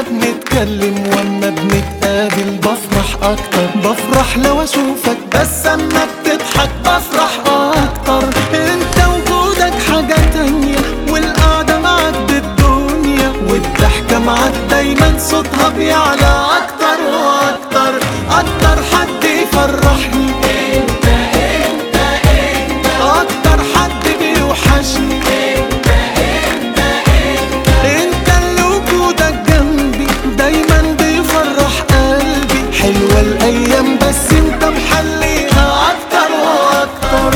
لما بنتكلم واما بنتقابل بفرح اكتر بفرح لو اشوفك بس اما بتضحك بفرح اكتر انت وجودك حاجة تانية والقعدة معاك بالدنيا والضحكة معاك دايما صوتها بيعلى اكتر واكتر اكتر حد يفرحني انت انت انت اكتر حد بيوحشني انت انت انت انت اللي وجودك جنبي دايما بيفرح قلبي حلوة الايام بس انت محليها اكتر واكتر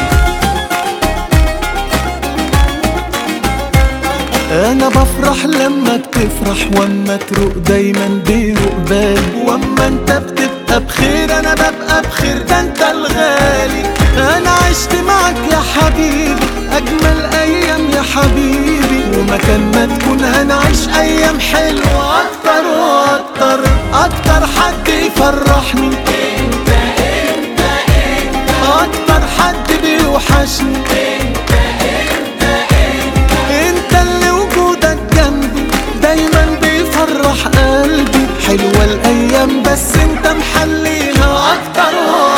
انا بفرح لما بتفرح واما تروق دايما بيروق بالي واما انت بتبقى بخير انا ببقى بخير ده انت الغالي انا عشت معك يا حبيبي اجمل ايام يا حبيبي ومكان ما تكون هنعيش ايام حلوه اكتر واكتر اكتر حد يفرحني انت انت انت اكتر حد بيوحشني انت انت انت انت اللي وجودك جنبي دايما بيفرح قلبي حلوة الايام بس انت محليها اكتر واكتر